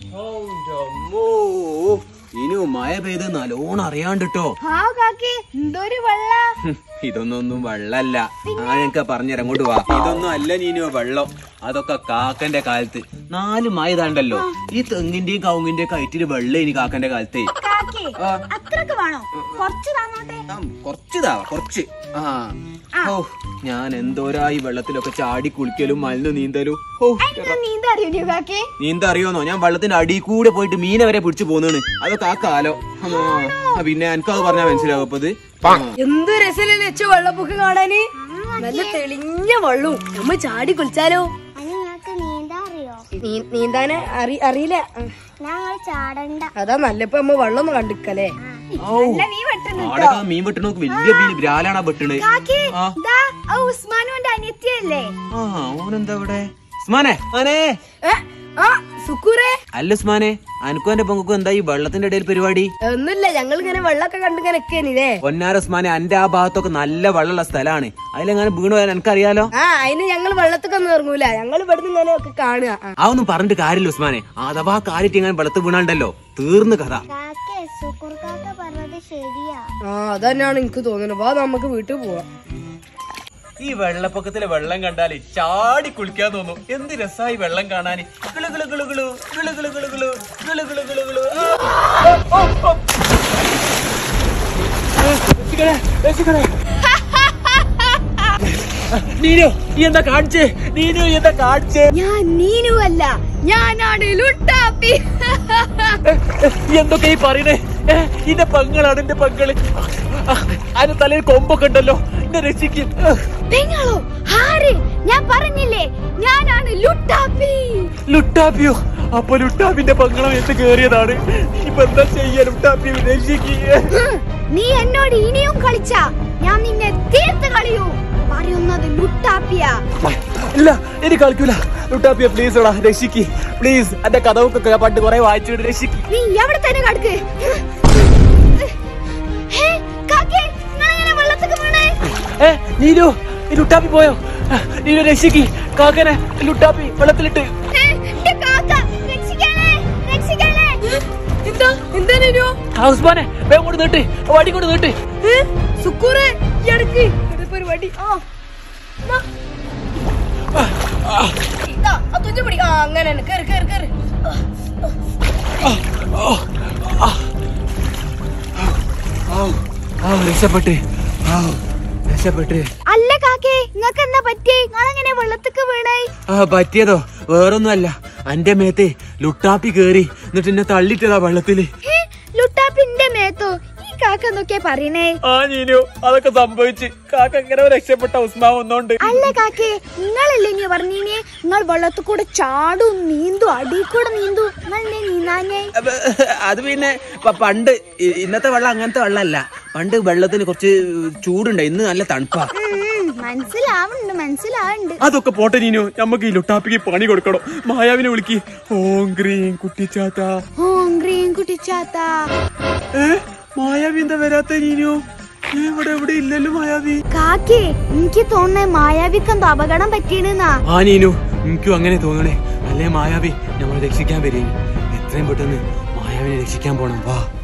ഇനി മഴ പെയ്ത് നല്ലോണം അറിയാണ്ടിട്ടോ ആ കാക്കി എന്തൊരു വെള്ള ഹും, ഇതൊന്നും ഒന്നും വെള്ളല്ല ആ എനിക്ക് പറഞ്ഞുതരാം അങ്ങോട്ട് വാ ഇതൊന്നും അല്ല നീനോ വെള്ളം അതൊക്കെ കാക്കന്റെ കാലത്ത് നാല് മഴ ഇതാണ്ടല്ലോ ഈ തെങ്ങിന്റെയും കവുങ്ങിന്റെയും കയറ്റില് വെള്ളം ഇനി കാക്കന്റെ കാലത്തേ കാക്കി ആ. അത്രക്ക് വേണോ കുറച്ച് തന്നോട്ടെ ആ, കുറച്ച് താവാ കുറച്ച് ആ ഓ ഞാൻ എന്തോരായി വെള്ളത്തിലൊക്കെ ചാടി കുളിക്കലും മലിന് നീന്തലും ഓ എന്നാ നീന്ത അറിയോ കാക്കി നീന്ത അറിയോന്നോ ഞാൻ വെള്ളത്തിന്റെ അടിയിൽ കൂടെ പോയിട്ട് മീനെ വരെ പിടിച്ചു പോന്നാണ് അതൊക്കെ ആ കാലം ആ, ആ, പിന്നെ എനിക്കത് പറഞ്ഞാൽ മനസ്സിലാവും അപ്പൊ ഇത് ആ. എന്ത് രസമല്ലേ അച്ഛൻ വെള്ളപ്പൊക്കം കാണാന് നല്ല തെളിഞ്ഞ വെള്ളവും നമ്മ ചാടി കുളിച്ചാലോ നിങ്ങൾക്ക് നീന്താ അറിയോ നീ- നീന്താന് അറി അറിയില്ല ആ, ഞങ്ങൾ ചാടണ്ട അതാ നല്ലപ്പോ നമ്മ വെള്ളം ഒന്ന് കണ്ടിക്കല്ലേ ഔ, നീ വെട്ടുന്നു ആടൊക്കെ ആ മീൻ വെട്ടണ വലിയ മീൻ ബ്രാലാണ് ആ വെട്ടണ് കാക്കി ആ. ദാ ആ ഉസ്മാനുന്റെ അനിയത്തിയല്ലേ ആ ഓനെന്താ ഇവിടെ ഉസ്മാനെ ഉസ്മാനെ ഏ, ആ സുക്കൂറേ അല്ല ഉസ്മാനെ അനക്കും എന്റെ പൊങ്ങക്കും എന്താ ഈ വെള്ളത്തിന്റെ ഇടയിൽ പരിപാടി ഒന്നുമില്ല ഞങ്ങൾ ഇങ്ങനെ വെള്ളമൊക്കെ കണ്ടിങ്ങനെ നിക്കേ പൊന്നാര ഉസ്മാനെ അന്റെ ആ ഭാഗത്തൊക്കെ നല്ല വെള്ളമുള്ള സ്ഥലമാണ് അതിലെങ്ങനെ വീണ് പോയാൽ എനിക്കറിയാലോ ആ അതിന് ഞങ്ങൾ വെള്ളത്തൊക്കെ ഒന്നും ഇറങ്ങൂല ഞങ്ങൾ ഇവിടുന്ന് ഇങ്ങനെ ഒക്കെ കാണുക ആ. അതൊന്നും പറഞ്ഞിട്ട് കാര്യമില്ല ഉസ്മാനെ അഥവാ കാര്യറ്റ് ഇങ്ങനെ വെള്ളത്തിൽ വീണാണ്ടല്ലോ തീർന്ന് കഥ കാക്കേ സുക്കുർ കാക്ക പറഞ്ഞത് ശരിയാ ആ അതന്നെയാണ് എനിക്ക് തോന്നുന്നത് വാ നമുക്ക് വീട്ടിൽ പോവാം ഈ വെള്ളപ്പൊക്കത്തിലെ വെള്ളം കണ്ടാല് ചാടി കുളിക്കാൻ തോന്നും എന്ത് രസമായി വെള്ളം കാണാന് ഗിളു ഗിളു ഗിളു ഗിളു, ഗിളു ഗിളു ഗിളു ഗിളു, ഗിളു ഗിളു ഗിളു ഗിളു. ആ, ഓ, ഓ, ഓ. ഏ, രക്ഷിക്കണേ, രക്ഷിക്കണേ. നീനു നീ എന്താ കാണിച്ചേ നീനു നീ എന്താ കാണിച്ചേ ഞാൻ നീനു അല്ല ഞാനാണ് ലുട്ടാപ്പി നീ എന്തൊക്കെ ഈ പറയണേ ഏ, ഇന്റെ പെങ്ങളാണ് എന്റെ പെങ്ങള് ആ, അതിന്റെ തലയിൽ കൊമ്പൊക്കെ ഉണ്ടല്ലോ എന്നെ രക്ഷിക്കും പെങ്ങളോ ആര് ഞാൻ പറഞ്ഞില്ലേ ഞാനാണ് ലുട്ടാപ്പി ലുട്ടാപ്പിയോ അപ്പൊ ലുട്ടാപ്പിന്റെ പങ്കളം എന്ത് കേറിയതാണ് ഇപ്പൊ എന്താ ചെയ്യാ ലുട്ടാപ്പി രക്ഷിക്കുക ഹും, നീ എന്നോട് ഇനിയും കളിച്ച ഞാൻ നിന്നെ തീർത്ത് കളിയൂ പറയുന്നത് ലുട്ടാപ്പിയാ ഇല്ല ഇനി കളിക്കൂല ലുട്ടാപ്പിയ പ്ലീസ് എടാ രക്ഷിക്ക് പ്ലീസ് എന്റെ കഥവൊക്കെ പണ്ട് കുറെ വായിച്ചിട്ട് രക്ഷിക്ക് നീ എവിടെ തന്നെ കടക്ക് ഹേ, കാക്കേ, നിങ്ങളെങ്ങനെ വെള്ളത്തിക്ക് വീണേ? ഏ നീലു ഈ ലുട്ടാപ്പി പോയോ നീലു രക്ഷിക്ക് കാക്കനെ ലുട്ടാപ്പി വെള്ളത്തിലിട്ട് ഹേ, എന്റെ കാക്ക, രക്ഷിക്കണേ, രക്ഷിക്കണേ. എന്താ എന്താ ഹൗസ്മാനെ വേഗം കൊണ്ട് നീട്ട് വടി കൊണ്ട് നീട്ട് സുക്കൂറേ ഈ അടുക്ക് ഇതിപ്പോ ഒരു വടി ആ ദാ. ഇതാ, ആ തുഞ്ച പിടി ആ അങ്ങനെ തന്നെ കേറ് കേറ് കേറ് ആ രക്ഷപ്പെട്ട് ആ രക്ഷപ്പെട്ട് അല്ല കാക്കേ നിങ്ങക്ക് എന്താ പറ്റി നിങ്ങളെങ്ങനെ വെള്ളത്തിക്ക് വീണേ ആ പറ്റിയതോ വേറൊന്നുമല്ല അന്റെ മേത്തെ ലുട്ടാപ്പി കേറി എന്നിട്ട് എന്നെ തള്ളിട്ടതാ വെള്ളത്തില് ഹേ, ലുട്ടാപ്പിന്റെ മേത്തോ ഈ കാക്ക എന്തൊക്കെയാ പറയണേ ആ നീനു അതൊക്കെ സംഭവിച്ച് കാക്ക എങ്ങനെ രക്ഷപ്പെട്ട ഉസ്മാ വന്നോണ്ട് അല്ല കാക്കേ നിങ്ങളല്ലേ നീ പറഞ്ഞീനെ നിങ്ങൾ വെള്ളത്തിൽ കൂടെ ചാടും നീന്തും അടി കൂടെ നീന്തും നിങ്ങളെ നീന്താഞ്ഞേ അപ്പൊ, അത് പിന്നെ പ- പണ്ട് ഇ- ഇന്നത്തെ വെള്ളം അങ്ങനത്തെ വെള്ളമല്ല പണ്ട് വെള്ളത്തിന് കുറച്ച് ചൂടുണ്ട് ഇന്ന് നല്ല തണുപ്പാ ഉം, മനസ്സിലാവുന്നുണ്ട് മനസ്സിലാവുന്നുണ്ട് അതൊക്കെ പോട്ടെ നീനു നമുക്ക് ഈ ലുട്ടാപ്പിക്ക് പണി കൊടുക്കണം മായാവിനെ വിളിക്ക് ഓം ഗ്രീൻ കുട്ടിച്ചാത്ത ഓം ഗ്രീൻ കുട്ടിച്ചാത്ത ഏ മായാവി എന്താ വരാത്ത നീനു ഏ, ഇവിടെ എവിടെ ഇല്ലല്ലോ മായാവി കാക്കേ എനിക്ക് തോന്നുന്നേ മായാവിക്ക് എന്തോ അപകടം പറ്റിയെന്നാ ആ നീനു എനിക്കും അങ്ങനെ തോന്നണേ അല്ലേ മായാവി നമ്മൾ രക്ഷിക്കാൻ വരേ എത്രയും പെട്ടെന്ന് മായാവിനെ രക്ഷിക്കാൻ പോണം വാ